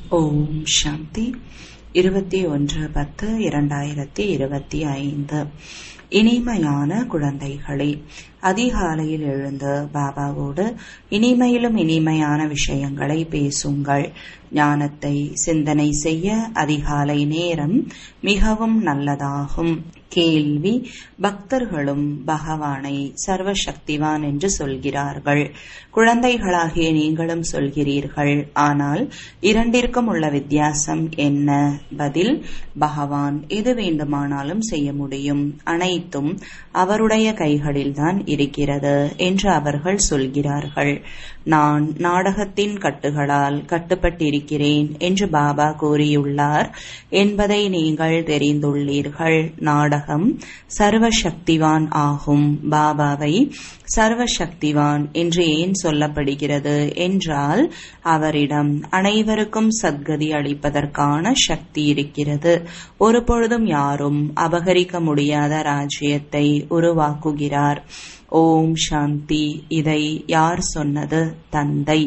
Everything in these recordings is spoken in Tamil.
ஓம் சாந்தி இருபத்தி ஒன்று பத்து இரண்டாயிரத்தி இருபத்தி ஐந்து இனிமையான குழந்தைகளே அதிகாலையில் எழுந்து பாபாவோடு இனிமையிலும் இனிமையான விஷயங்களை பேசுங்கள் ஞானத்தை சிந்தனை செய்ய அதிகாலை நேரம் மிகவும் நல்லதாகும் கேள்வி பக்தர்களும் பகவானை சர்வசக்திவான் என்று சொல்கிறார்கள் குழந்தைகளாகிய நீங்களும் சொல்கிறீர்கள் ஆனால் இரண்டிற்கும் உள்ள வித்தியாசம் என்ன பதில் பகவான் எது வேண்டுமானாலும் செய்ய முடியும் அனைத்தும் அவருடைய கைகளில்தான் இருக்கிறது என்று அவர்கள் சொல்கிறார்கள் நான் நாடகத்தின் கட்டுகளால் கட்டுப்பட்டிருக்கிறேன் என்று பாபா கூறியுள்ளார் என்பதை நீங்கள் தெரிந்துள்ளீர்கள் நாடகம் சர்வசக்திவான் ஆகும் பாபாவை சர்வசக்திவான் என்று ஏன் சொல்லப்படுகிறது என்றால் அவரிடம் அனைவருக்கும் சத்கதி அளிப்பதற்கான சக்தி இருக்கிறது ஒரு பொழுதும் யாரும் அபகரிக்க முடியாத ராஜ்யத்தை உருவாக்குகிறார் ஓம் சாந்தி இதை யார் சொன்னது தந்தை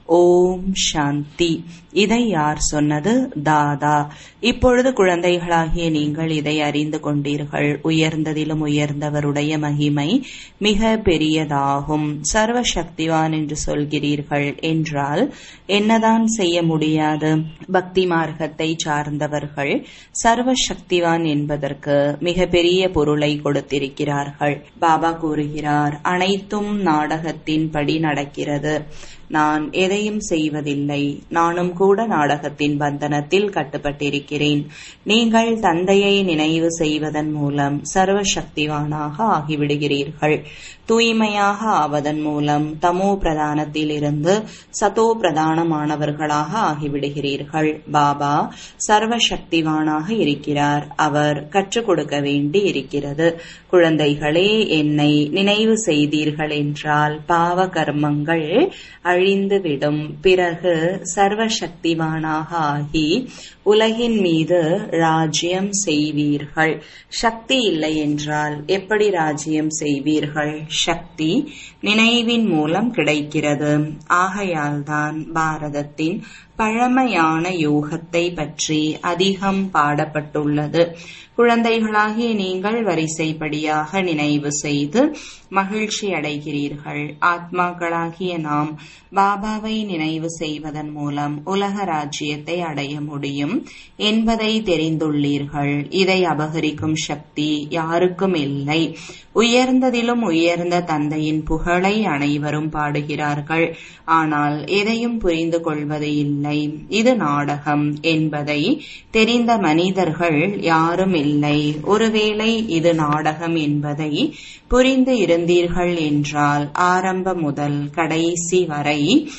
ஓம் சாந்தி இதை யார் சொன்னது தாதா இப்பொழுது குழந்தைகளாகிய நீங்கள் இதை அறிந்து கொண்டீர்கள் உயர்ந்ததிலும் உயர்ந்தவருடைய மகிமை மிக பெரியதாகும் சர்வசக்திவான் என்று சொல்கிறீர்கள் என்றால் என்னதான் செய்ய முடியாது பக்தி மார்க்கத்தை சார்ந்தவர்கள் சர்வசக்திவான் என்பதற்கு மிக பெரிய பொருளை கொடுத்திருக்கிறார்கள் பாபா கூறுகிறார் அனைத்தும் நாடகத்தின்படி நடக்கிறது நான் எதையும் செய்வதில்லை நானும் கூட நாடகத்தின் பந்தனத்தில் கட்டுப்பட்டிருக்கிறேன் நீங்கள் தந்தையை நினைவு செய்வதன் மூலம் சர்வசக்திவானாக ஆகிவிடுகிறீர்கள் தூய்மையாக ஆவதன் மூலம் தமோ பிரதானத்தில் இருந்து சதோ பிரதானமானவர்களாக ஆகிவிடுகிறீர்கள் பாபா சர்வசக்திவானாக இருக்கிறார் அவர் கற்றுக் கொடுக்க வேண்டி இருக்கிறது குழந்தைகளே என்னை நினைவு செய்தீர்கள் என்றால் பாவ கர்மங்கள் அழிந்துவிடும் பிறகு சர்வசக்திவானாக ஆகி உலகின் மீது ராஜ்யம் செய்வீர்கள் சக்தி இல்லை என்றால் எப்படி ராஜ்யம் செய்வீர்கள் சக்தி நினைவின் மூலம் கிடைக்கிறது ஆகையால்தான் பாரதத்தின் பழமையான யோகத்தை பற்றி அதிகம் பாடப்பட்டுள்ளது குழந்தைகளாகிய நீங்கள் வரிசைப்படியாக நினைவு செய்து மகிழ்ச்சி அடைகிறீர்கள் ஆத்மாக்களாகிய நாம் பாபாவை நினைவு செய்வதன் மூலம் உலக ராஜ்யத்தை அடைய முடியும் என்பதை தெரிந்துள்ளீர்கள் இதை அபகரிக்கும் சக்தி யாருக்கும் இல்லை உயர்ந்ததிலும் உயர்ந்த தந்தையின் புகழை அனைவரும் பாடுகிறார்கள் ஆனால் எதையும் புரிந்து கொள்வது இல்லை இது நாடகம் என்பதை தெரிந்த மனிதர்கள் யாரும் இல்லை ஒருவேளை இது நாடகம் என்பதை புரிந்து இருந்தீர்கள் என்றால் ஆரம்பம் முதல் கடைசி வரை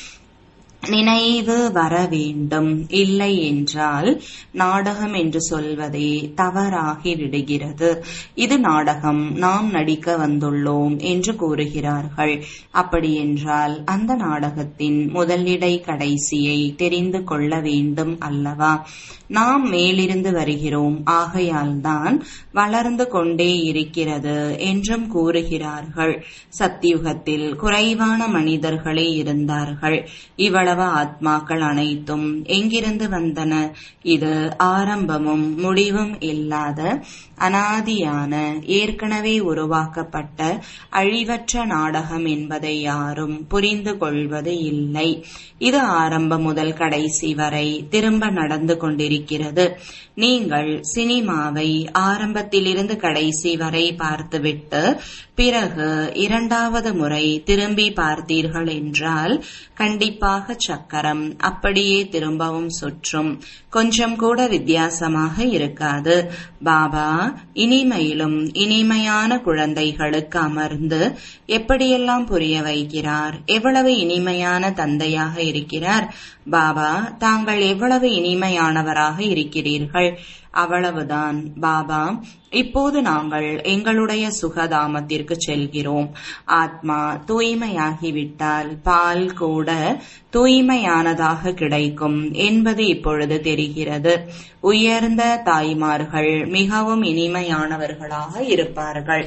நினைவு வர வேண்டும் இல்லை என்றால் நாடகம் என்று சொல்வதே தவறாகி விடுகிறது இது நாடகம் நாம் நடிக்க வந்துள்ளோம் என்று கூறுகிறார்கள் அப்படியென்றால் அந்த நாடகத்தின் முதலிடை கடைசியை தெரிந்து கொள்ள வேண்டும் அல்லவா நாம் மேலிருந்து வருகிறோம் ஆகையால்தான் வளர்ந்து கொண்டே இருக்கிறது என்றும் கூறுகிறார்கள் சத்தியுகத்தில் குறைவான மனிதர்களே இருந்தார்கள் இவ்வளவு ஆத்மாக்கள் அனைத்தும் எங்கிருந்து வந்தன இது ஆரம்பமும் முடிவும் இல்லாத அனாதியான ஏற்கனவே உருவாக்கப்பட்ட அழிவற்ற நாடகம் என்பதை யாரும் புரிந்து கொள்வது இல்லை இது ஆரம்பம் முதல் கடைசி வரை திரும்ப நடந்து கொண்டிருக்கிறது நீங்கள் சினிமாவை ஆரம்பத்திலிருந்து கடைசி வரை பார்த்துவிட்டு பிறகு இரண்டாவது முறை திரும்பி பார்த்தீர்கள் என்றால் கண்டிப்பாக சக்கரம் அப்படியே திரும்பவும் சுற்றும் கொஞ்சம் கூட வித்தியாசமாக இருக்காது பாபா இனிமையிலும் இனிமையான குழந்தைகளுக்கு அமர்ந்து எப்படியெல்லாம் புரிய வைக்கிறார் எவ்வளவு இனிமையான தந்தையாக இருக்கிறார் பாபா தாங்கள் எவ்வளவு இனிமையானவராக இருக்கிறீர்கள் அவ்வளவுதான் பாபா இப்போது நாங்கள் எங்களுடைய சுகதாமத்திற்கு செல்கிறோம் ஆத்மா தூய்மையாகிவிட்டால் பால் கூட தூய்மையானதாக கிடைக்கும் என்பது இப்பொழுது தெரிகிறது உயர்ந்த தாய்மார்கள் மிகவும் இனிமையானவர்களாக இருப்பார்கள்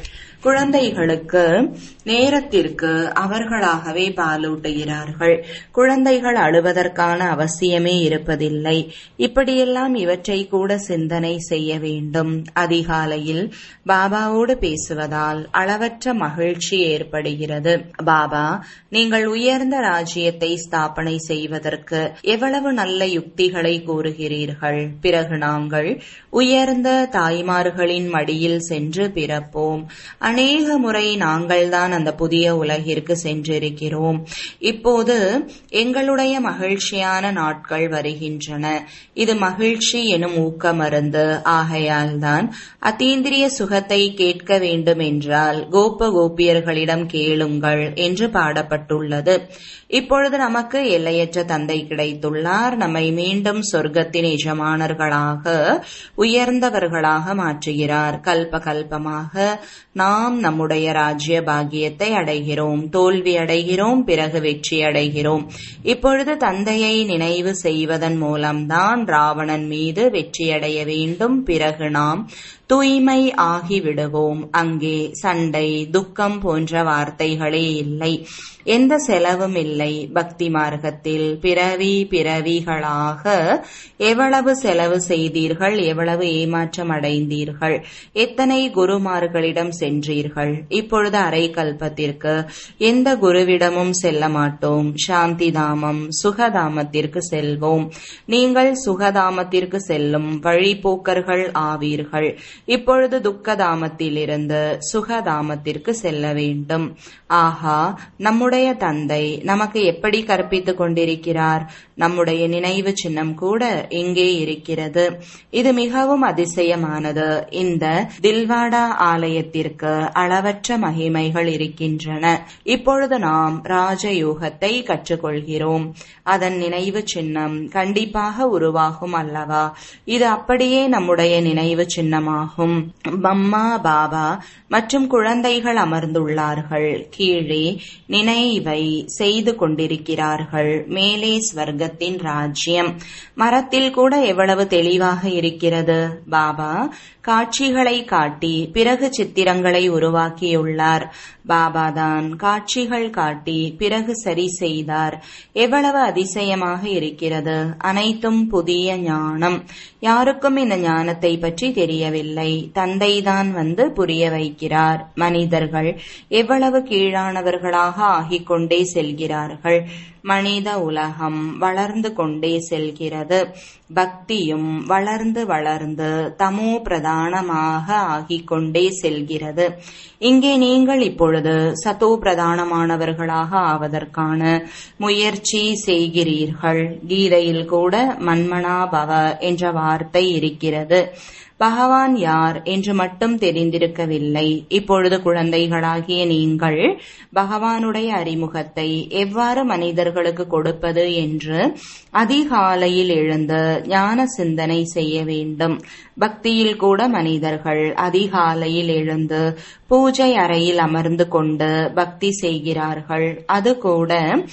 குழந்தைகளுக்கு நேரத்திற்கு அவர்களாகவே பாலூட்டுகிறார்கள் குழந்தைகள் அழுவதற்கான அவசியமே இருப்பதில்லை இப்படியெல்லாம் இவற்றை கூட சிந்தனை செய்ய வேண்டும் அதிகாலையில் பாபாவோடு பேசுவதால் அளவற்ற மகிழ்ச்சி ஏற்படுகிறது பாபா நீங்கள் உயர்ந்த ராஜ்யத்தை ஸ்தாபனை செய்வதற்கு எவ்வளவு நல்ல யுக்திகளை கூறுகிறீர்கள் பிறகு நாங்கள் உயர்ந்த தாய்மார்களின் மடியில் சென்று பிறப்போம் அநேக முறை நாங்கள்தான் அந்த புதிய உலகிற்கு சென்றிருக்கிறோம் இப்போது எங்களுடைய மகிழ்ச்சியான நாட்கள் வருகின்றன இது மகிழ்ச்சி எனும் ஊக்க மருந்து ஆகையால் தான் அத்தீந்திரிய சுகத்தை கேட்க வேண்டும் என்றால் கோப கோபியர்களிடம் கேளுங்கள் என்று பாடப்பட்டுள்ளது இப்பொழுது நமக்கு எல்லையற்ற தந்தை கிடைத்துள்ளார் நம்மை மீண்டும் சொர்க்கத்தின் எஜமானர்களாக உயர்ந்தவர்களாக மாற்றுகிறார் கல்ப கல்பமாக நாம் நம்முடைய ராஜ்ய பாகியத்தை அடைகிறோம் தோல்வி அடைகிறோம் பிறகு வெற்றி அடைகிறோம் இப்பொழுது தந்தையை நினைவு செய்வதன் மூலம்தான் ராவணன் மீது வெற்றியடைய வேண்டும் பிறகு நாம் தூய்மை ஆகிவிடுவோம் அங்கே சண்டை துக்கம் போன்ற வார்த்தைகளே இல்லை எந்த செலவும் இல்லை பக்தி மார்க்கத்தில் பிறவி பிறவிகளாக எவ்வளவு செலவு செய்தீர்கள் எவ்வளவு ஏமாற்றம் அடைந்தீர்கள் எத்தனை குருமார்களிடம் சென்றீர்கள் இப்பொழுது அரை கல்பத்திற்கு எந்த குருவிடமும் செல்ல மாட்டோம் சாந்தி தாமம் சுகதாமத்திற்கு செல்வோம் நீங்கள் சுகதாமத்திற்கு செல்லும் வழிபோக்கர்கள் ஆவீர்கள் இப்பொழுது துக்கதாமத்திலிருந்து சுகதாமத்திற்கு செல்ல வேண்டும் ஆஹா நம்முடைய தந்தை நமக்கு எப்படி கற்பித்துக் கொண்டிருக்கிறார் நம்முடைய நினைவு சின்னம் கூட இங்கே இருக்கிறது இது மிகவும் அதிசயமானது இந்த தில்வாடா ஆலயத்திற்கு அளவற்ற மகிமைகள் இருக்கின்றன இப்பொழுது நாம் ராஜயோகத்தை கற்றுக்கொள்கிறோம் அதன் நினைவு சின்னம் கண்டிப்பாக உருவாகும் அல்லவா இது அப்படியே நம்முடைய நினைவு சின்னமாகும் பம்மா பாபா மற்றும் குழந்தைகள் அமர்ந்துள்ளார்கள் கீழே நினைவை செய்து கொண்டிருக்கிறார்கள் மேலே ஸ்வர்க்கத்தின் ராஜ்யம் மரத்தில் கூட எவ்வளவு தெளிவாக இருக்கிறது பாபா காட்சிகளை காட்டி பிறகு சித்திரங்களை உருவாக்கியுள்ளார் பாபாதான் காட்சிகள் காட்டி பிறகு சரி செய்தார் எவ்வளவு அதிசயமாக இருக்கிறது அனைத்தும் புதிய ஞானம் யாருக்கும் இந்த ஞானத்தை பற்றி தெரியவில்லை தந்தைதான் வந்து புரிய வைக்கிறார் மனிதர்கள் எவ்வளவு கீழானவர்களாக ஆகிக் கொண்டே செல்கிறார்கள் மனித உலகம் வளர்ந்து கொண்டே செல்கிறது பக்தியும் வளர்ந்து வளர்ந்து தமோ பிரதானமாக ஆகிக் கொண்டே செல்கிறது இங்கே நீங்கள் இப்பொழுது சதோ பிரதானமானவர்களாக ஆவதற்கான முயற்சி செய்கிறீர்கள் கீதையில் கூட மன்மனா பவ என்ற வார்த்தை இருக்கிறது பகவான் யார் என்று மட்டும் தெரிந்திருக்கவில்லை இப்பொழுது குழந்தைகளாகிய நீங்கள் பகவானுடைய அறிமுகத்தை எவ்வாறு மனிதர்களுக்கு கொடுப்பது என்று அதிகாலையில் எழுந்து ஞான சிந்தனை செய்ய வேண்டும் பக்தியில் கூட மனிதர்கள் அதிகாலையில் எழுந்து பூஜை அறையில் அமர்ந்து கொண்டு பக்தி செய்கிறார்கள் அது கூட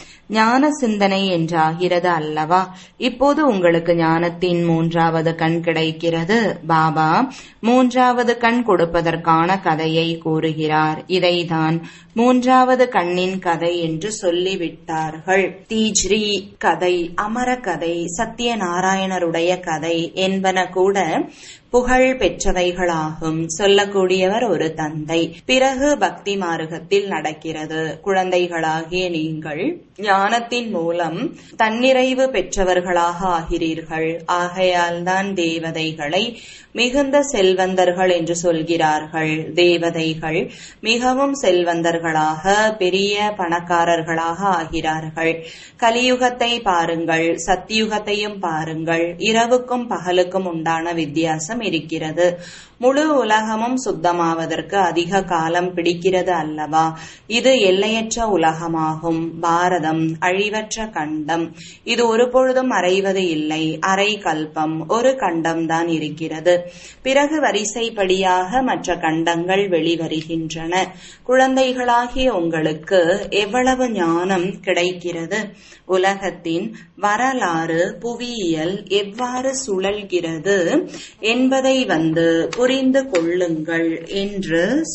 ஞான சிந்தனை என்றாகிறது அல்லவா இப்போது உங்களுக்கு ஞானத்தின் மூன்றாவது கண் கிடைக்கிறது பாபா மூன்றாவது கண் கொடுப்பதற்கான கதையை கூறுகிறார் இதைதான் மூன்றாவது கண்ணின் கதை என்று சொல்லிவிட்டார்கள் தீஜ்ரி கதை அமர கதை சத்யநாராயணருடைய கதை என்பன கூட புகழ் பெற்றவைகளாகும் சொல்லக்கூடியவர் ஒரு தந்தை பிறகு பக்தி மார்க்கத்தில் நடக்கிறது குழந்தைகளாகிய நீங்கள் ஞானத்தின் மூலம் தன்னிறைவு பெற்றவர்களாக ஆகிறீர்கள் ஆகையால் தான் தேவதைகளை மிகுந்த செல்வந்தர்கள் என்று சொல்கிறார்கள் தேவதைகள் மிகவும் செல்வந்தர்களாக பெரிய பணக்காரர்களாக ஆகிறார்கள் கலியுகத்தை பாருங்கள் சத்தியுகத்தையும் பாருங்கள் இரவுக்கும் பகலுக்கும் உண்டான வித்தியாசம் இருக்கிறது முழு உலகமும் சுத்தமாவதற்கு அதிக காலம் பிடிக்கிறது அல்லவா இது எல்லையற்ற உலகமாகும் பாரதம் அழிவற்ற கண்டம் இது ஒருபொழுதும் அறைவது இல்லை அரை கல்பம் ஒரு கண்டம்தான் இருக்கிறது பிறகு வரிசைப்படியாக மற்ற கண்டங்கள் வெளிவருகின்றன குழந்தைகளாகிய உங்களுக்கு எவ்வளவு ஞானம் கிடைக்கிறது உலகத்தின் வரலாறு புவியியல் எவ்வாறு சுழல்கிறது என்பதை வந்து புரிந்து கொள்ளுங்கள் என்று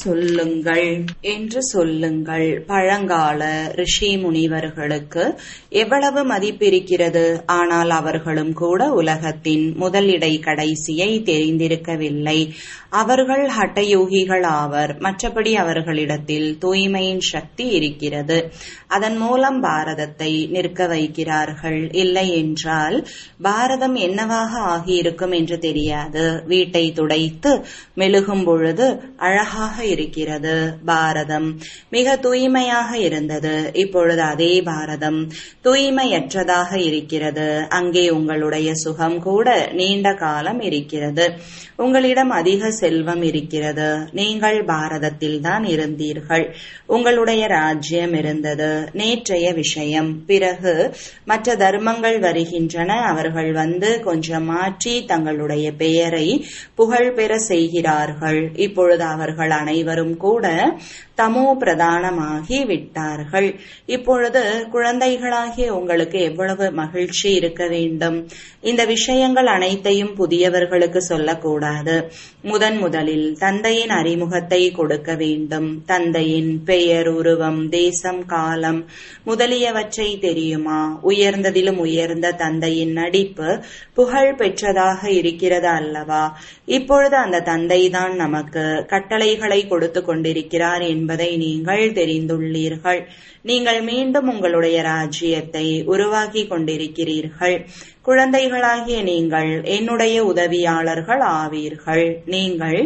சொல்லுங்கள் என்று சொல்லுங்கள் பழங்கால ரிஷி முனிவர்களுக்கு எவ்வளவு மதிப்பிருக்கிறது ஆனால் அவர்களும் கூட உலகத்தின் முதலிடை கடைசியை தெரிந்திருக்கவில்லை அவர்கள் ஹட்டயோகிகள் ஆவர் மற்றபடி அவர்களிடத்தில் தூய்மையின் சக்தி இருக்கிறது அதன் மூலம் பாரதத்தை நிற்க வைக்கிறார்கள் இல்லை என்றால் பாரதம் என்னவாக ஆகியிருக்கும் என்று தெரியாது வீட்டை துடைத்து மெழுகும் பொழுது அழகாக இருக்கிறது பாரதம் மிக தூய்மையாக இருந்தது இப்பொழுது அதே பாரதம் தூய்மையற்றதாக இருக்கிறது அங்கே உங்களுடைய சுகம் கூட நீண்ட காலம் இருக்கிறது உங்களிடம் அதிக செல்வம் இருக்கிறது நீங்கள் பாரதத்தில் தான் இருந்தீர்கள் உங்களுடைய ராஜ்யம் இருந்தது நேற்றைய விஷயம் பிறகு மற்ற தர்மங்கள் வருகின்றன அவர்கள் வந்து கொஞ்சம் மாற்றி தங்களுடைய பெயரை புகழ் பெற செய்கிறார்கள் இப்பொழுது அவர்கள் அனைவரும் கூட தமோ பிரதானமாகி விட்டார்கள் இப்பொழுது குழந்தைகளாகிய உங்களுக்கு எவ்வளவு மகிழ்ச்சி இருக்க வேண்டும் இந்த விஷயங்கள் அனைத்தையும் புதியவர்களுக்கு சொல்லக்கூடாது முதன் முதலில் தந்தையின் அறிமுகத்தை கொடுக்க வேண்டும் தந்தையின் பெயர் உருவம் தேசம் காலம் முதலியவற்றை தெரியுமா உயர்ந்ததிலும் உயர்ந்த தந்தையின் நடிப்பு புகழ் பெற்றதாக இருக்கிறது அல்லவா இப்பொழுது அந்த தந்தைதான் நமக்கு கட்டளைகளை கொடுத்து கொண்டிருக்கிறார் என்பதை நீங்கள் தெரிந்துள்ளீர்கள் நீங்கள் மீண்டும் உங்களுடைய ராஜ்யத்தை உருவாக்கி கொண்டிருக்கிறீர்கள் குழந்தைகளாகிய நீங்கள் என்னுடைய உதவியாளர்கள் ஆவீர்கள் நீங்கள்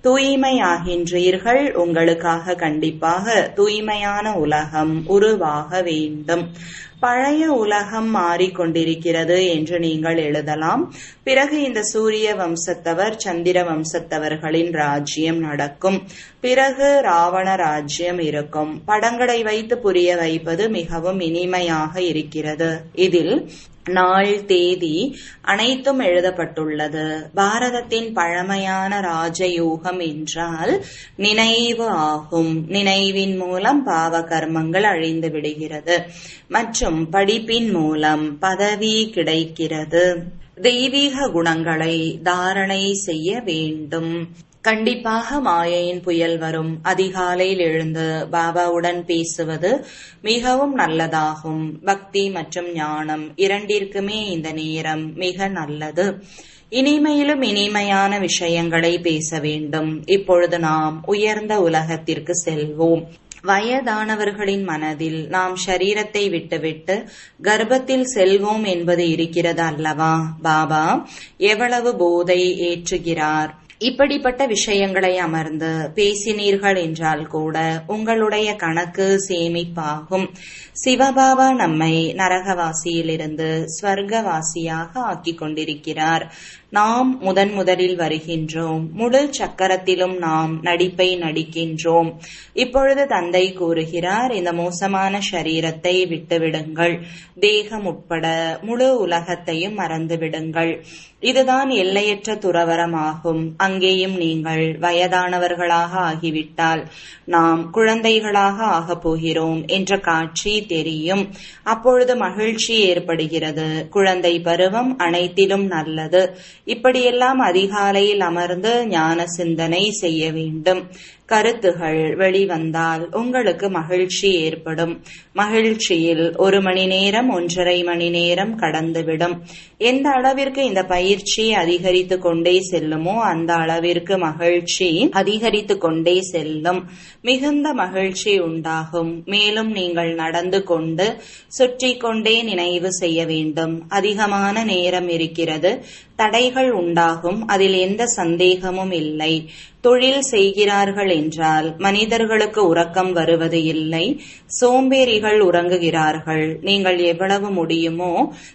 தூய்மையாகின்றீர்கள் உங்களுக்காக கண்டிப்பாக தூய்மையான உலகம் உருவாக வேண்டும் பழைய உலகம் மாறிக்கொண்டிருக்கிறது என்று நீங்கள் எழுதலாம் பிறகு இந்த சூரிய வம்சத்தவர் சந்திர வம்சத்தவர்களின் ராஜ்யம் நடக்கும் பிறகு ராவண ராஜ்யம் இருக்கும் படங்களை வைத்து புரிய வைப்பது மிகவும் இனிமையாக இருக்கிறது இதில் நாள் தேதி அனைத்தும் எழுதப்பட்டுள்ளது பாரதத்தின் பழமையான ராஜயோகம் என்றால் நினைவு ஆகும் நினைவின் மூலம் பாவ கர்மங்கள் அழிந்து விடுகிறது மற்றும் படிப்பின் மூலம் பதவி கிடைக்கிறது தெய்வீக குணங்களை தாரணை செய்ய வேண்டும் கண்டிப்பாக மாயையின் புயல் வரும் அதிகாலையில் எழுந்து பாபாவுடன் பேசுவது மிகவும் நல்லதாகும் பக்தி மற்றும் ஞானம் இரண்டிற்குமே இந்த நேரம் மிக நல்லது இனிமையிலும் இனிமையான விஷயங்களை பேச வேண்டும் இப்பொழுது நாம் உயர்ந்த உலகத்திற்கு செல்வோம் வயதானவர்களின் மனதில் நாம் ஷரீரத்தை விட்டுவிட்டு கர்ப்பத்தில் செல்வோம் என்பது இருக்கிறது அல்லவா பாபா எவ்வளவு போதை ஏற்றுகிறார் இப்படிப்பட்ட விஷயங்களை அமர்ந்து பேசினீர்கள் என்றால் கூட உங்களுடைய கணக்கு சேமிப்பாகும் சிவபாபா நம்மை நரகவாசியிலிருந்து ஸ்வர்கவாசியாக ஆக்கிக் கொண்டிருக்கிறார் நாம் முதன் முதலில் வருகின்றோம் முழு சக்கரத்திலும் நாம் நடிப்பை நடிக்கின்றோம் இப்பொழுது தந்தை கூறுகிறார் இந்த மோசமான சரீரத்தை விட்டுவிடுங்கள் தேகம் உட்பட முழு உலகத்தையும் மறந்துவிடுங்கள் இதுதான் எல்லையற்ற துறவரமாகும் அங்கேயும் நீங்கள் வயதானவர்களாக ஆகிவிட்டால் நாம் குழந்தைகளாக ஆகப் போகிறோம் என்ற காட்சி தெரியும் அப்பொழுது மகிழ்ச்சி ஏற்படுகிறது குழந்தை பருவம் அனைத்திலும் நல்லது இப்படியெல்லாம் அதிகாலையில் அமர்ந்து ஞான சிந்தனை செய்ய வேண்டும் கருத்துகள் வெளிவந்தால் உங்களுக்கு மகிழ்ச்சி ஏற்படும் மகிழ்ச்சியில் ஒரு மணி நேரம் ஒன்றரை மணி நேரம் கடந்துவிடும் எந்த அளவிற்கு இந்த பயிற்சி அதிகரித்து கொண்டே செல்லுமோ அந்த அளவிற்கு மகிழ்ச்சி அதிகரித்து கொண்டே செல்லும் மிகுந்த மகிழ்ச்சி உண்டாகும் மேலும் நீங்கள் நடந்து கொண்டு சுற்றி கொண்டே நினைவு செய்ய வேண்டும் அதிகமான நேரம் இருக்கிறது தடைகள் உண்டாகும் அதில் எந்த சந்தேகமும் இல்லை தொழில் செய்கிறார்கள் என்றால் மனிதர்களுக்கு உறக்கம் வருவது இல்லை சோம்பேறிகள் உறங்குகிறார்கள் நீங்கள் எவ்வளவு முடியுமோ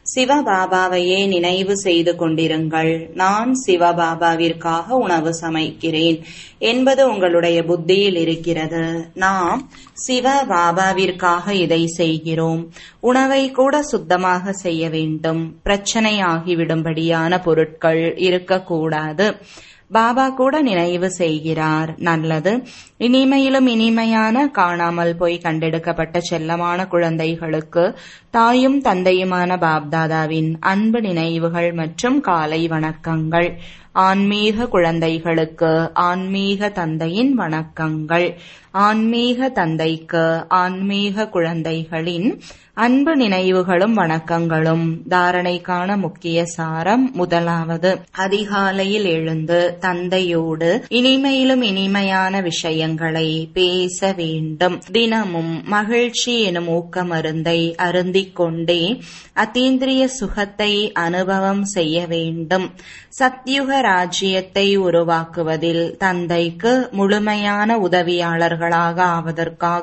சிவபாபாவையே நினைவு செய்து கொண்டிருங்கள் நான் சிவபாபாவிற்காக உணவு சமைக்கிறேன் என்பது உங்களுடைய புத்தியில் இருக்கிறது நாம் சிவபாபாவிற்காக இதை செய்கிறோம் உணவை கூட சுத்தமாக செய்ய வேண்டும் பிரச்சனை ஆகிவிடும்படியான பொருட்கள் இருக்கக்கூடாது பாபா கூட நினைவு செய்கிறார் நல்லது இனிமையிலும் இனிமையான காணாமல் போய் கண்டெடுக்கப்பட்ட செல்லமான குழந்தைகளுக்கு தாயும் தந்தையுமான பாப்தாதாவின் அன்பு நினைவுகள் மற்றும் காலை வணக்கங்கள் ஆன்மீக குழந்தைகளுக்கு ஆன்மீக தந்தையின் வணக்கங்கள் ஆன்மீக தந்தைக்கு ஆன்மீக குழந்தைகளின் அன்பு நினைவுகளும் வணக்கங்களும் தாரணைக்கான முக்கிய சாரம் முதலாவது அதிகாலையில் எழுந்து தந்தையோடு இனிமையிலும் இனிமையான விஷயங்களை பேச வேண்டும் தினமும் மகிழ்ச்சி எனும் ஊக்க மருந்தை அருந்திக் கொண்டே அத்தீந்திரிய சுகத்தை அனுபவம் செய்ய வேண்டும் சத்யுக ராஜ்யத்தை உருவாக்குவதில் தந்தைக்கு முழுமையான உதவியாளர்களாக ஆவதற்காக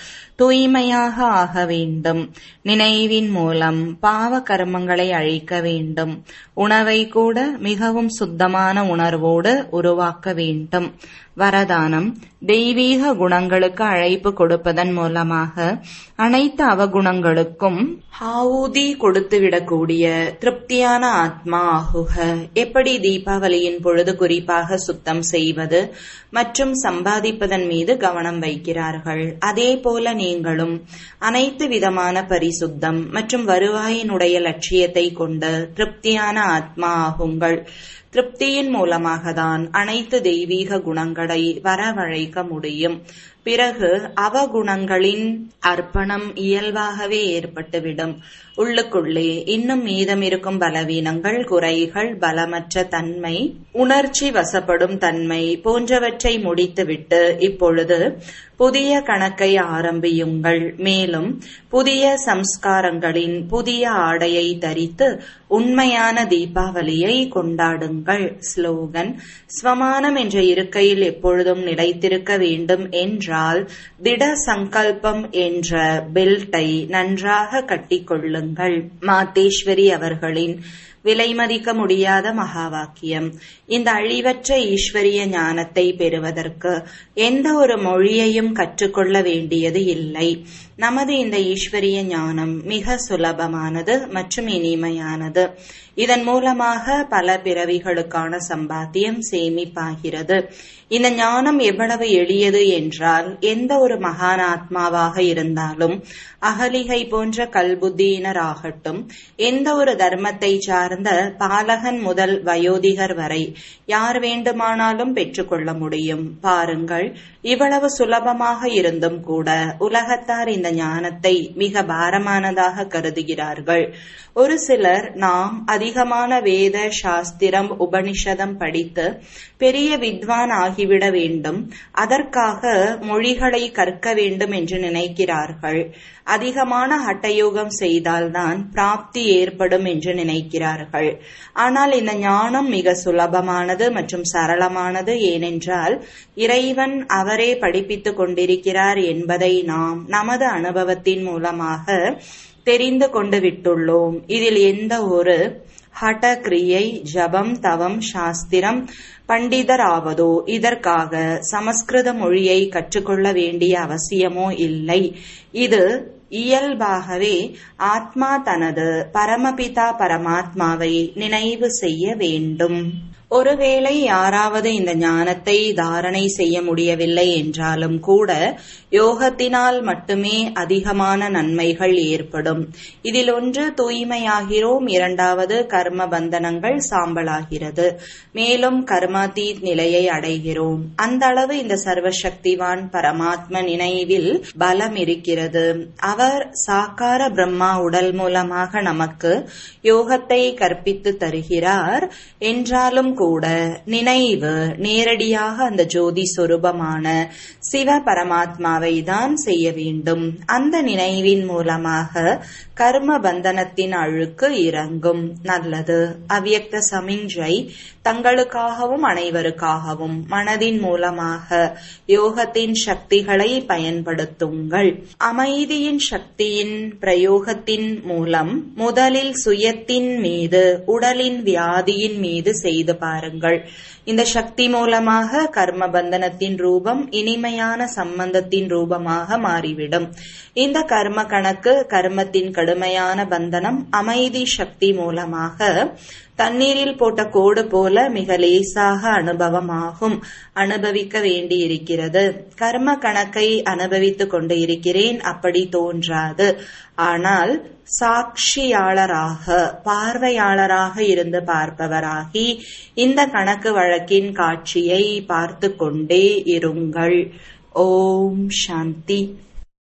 தூய்மையாக ஆக வேண்டும் நினைவின் மூலம் பாவ கர்மங்களை அழிக்க வேண்டும் உணவை கூட மிகவும் சுத்தமான உணர்வோடு உருவாக்க வேண்டும் வரதானம் தெய்வீக குணங்களுக்கு அழைப்பு கொடுப்பதன் மூலமாக அனைத்து அவகுணங்களுக்கும் ஆவூதி கொடுத்துவிடக்கூடிய திருப்தியான ஆத்மா ஆகுக எப்படி தீபாவளியின் பொழுது குறிப்பாக சுத்தம் செய்வது மற்றும் சம்பாதிப்பதன் மீது கவனம் வைக்கிறார்கள் அதே போல நீங்களும் அனைத்து விதமான பரிசுத்தம் மற்றும் வருவாயினுடைய லட்சியத்தை கொண்டு திருப்தியான ஆத்மா ஆகுங்கள் திருப்தியின் மூலமாக தான் அனைத்து தெய்வீக குணங்களை வரவழைக்க முடியும் பிறகு அவகுணங்களின் அர்ப்பணம் இயல்பாகவே ஏற்பட்டுவிடும் உள்ளுக்குள்ளே இன்னும் மீதமிருக்கும் பலவீனங்கள் குறைகள் பலமற்ற தன்மை உணர்ச்சி வசப்படும் தன்மை போன்றவற்றை முடித்துவிட்டு இப்பொழுது புதிய கணக்கை ஆரம்பியுங்கள் மேலும் புதிய சம்ஸ்காரங்களின் புதிய ஆடையை தரித்து உண்மையான தீபாவளியை கொண்டாடுங்கள் ஸ்லோகன் ஸ்வமானம் என்ற இருக்கையில் எப்பொழுதும் நிலைத்திருக்க வேண்டும் என்றால் திட சங்கல்பம் என்ற பெல்ட்டை நன்றாக கட்டிக்கொள்ளுங்கள் மாத்தேஸ்வரி அவர்களின் விலை மதிக்க முடியாத மகா வாக்கியம் இந்த அழிவற்ற ஈஸ்வரிய ஞானத்தை பெறுவதற்கு எந்த ஒரு மொழியையும் கற்றுக்கொள்ள வேண்டியது இல்லை நமது இந்த ஈஸ்வரிய ஞானம் மிக சுலபமானது மற்றும் இனிமையானது இதன் மூலமாக பல பிறவிகளுக்கான சம்பாத்தியம் சேமிப்பாகிறது இந்த ஞானம் எவ்வளவு எளியது என்றால் எந்த ஒரு மகான் ஆத்மாவாக இருந்தாலும் அகலிகை போன்ற கல்புத்தியினராகட்டும் எந்த ஒரு தர்மத்தை சார்ந்த பாலகன் முதல் வயோதிகர் வரை யார் வேண்டுமானாலும் பெற்றுக்கொள்ள முடியும் பாருங்கள் இவ்வளவு சுலபமாக இருந்தும் கூட உலகத்தார் இந்த ஞானத்தை மிக பாரமானதாக கருதுகிறார்கள் ஒரு சிலர் நாம் அதிகமான வேத சாஸ்திரம் உபனிஷதம் படித்து பெரிய வித்வான் ஆகிவிட வேண்டும் அதற்காக மொழிகளை கற்க வேண்டும் என்று நினைக்கிறார்கள் அதிகமான ஹட்டயோகம் செய்தால்தான் பிராப்தி ஏற்படும் என்று நினைக்கிறார்கள் ஆனால் இந்த ஞானம் மிக சுலபமானது மற்றும் சரளமானது ஏனென்றால் இறைவன் அவரே படிப்பித்துக் கொண்டிருக்கிறார் என்பதை நாம் நமது அனுபவத்தின் மூலமாக தெரிந்து கொண்டு விட்டுள்ளோம் இதில் எந்த ஒரு ஹட கிரியை ஜபம் தவம் சாஸ்திரம் பண்டிதராவதோ இதற்காக சமஸ்கிருத மொழியை கற்றுக்கொள்ள வேண்டிய அவசியமோ இல்லை இது இயல்பாகவே ஆத்மா தனது பரமபிதா பரமாத்மாவை நினைவு செய்ய வேண்டும் ஒருவேளை யாராவது இந்த ஞானத்தை தாரணை செய்ய முடியவில்லை என்றாலும் கூட யோகத்தினால் மட்டுமே அதிகமான நன்மைகள் ஏற்படும் இதில் ஒன்று தூய்மையாகிறோம் இரண்டாவது கர்ம பந்தனங்கள் சாம்பலாகிறது மேலும் கர்மாதீத் நிலையை அடைகிறோம் அந்த அளவு இந்த சர்வசக்திவான் பரமாத்ம நினைவில் பலம் இருக்கிறது அவர் சாக்கார பிரம்மா உடல் மூலமாக நமக்கு யோகத்தை கற்பித்து தருகிறார் என்றாலும் கூட நினைவு நேரடியாக அந்த ஜோதி சொரூபமான சிவ பரமாத்மாவை தான் செய்ய வேண்டும் அந்த நினைவின் மூலமாக கர்ம பந்தனத்தின் அழுக்கு இறங்கும் நல்லது அவ்யக்த சமிஞ்சை தங்களுக்காகவும் அனைவருக்காகவும் மனதின் மூலமாக யோகத்தின் சக்திகளை பயன்படுத்துங்கள் அமைதியின் சக்தியின் பிரயோகத்தின் மூலம் முதலில் சுயத்தின் மீது உடலின் வியாதியின் மீது செய்து பாருங்கள் இந்த சக்தி மூலமாக கர்ம பந்தனத்தின் ரூபம் இனிமையான சம்பந்தத்தின் ரூபமாக மாறிவிடும் இந்த கர்ம கணக்கு கர்மத்தின் கடுமையான பந்தனம் அமைதி சக்தி மூலமாக தண்ணீரில் போட்ட கோடு போல மிக லேசாக அனுபவமாகும் அனுபவிக்க வேண்டியிருக்கிறது கர்ம கணக்கை அனுபவித்துக் கொண்டு இருக்கிறேன் அப்படி தோன்றாது ஆனால் சாட்சியாளராக பார்வையாளராக இருந்து பார்ப்பவராகி இந்த கணக்கு வழக்கின் காட்சியை பார்த்து கொண்டே இருங்கள் ஓம் சாந்தி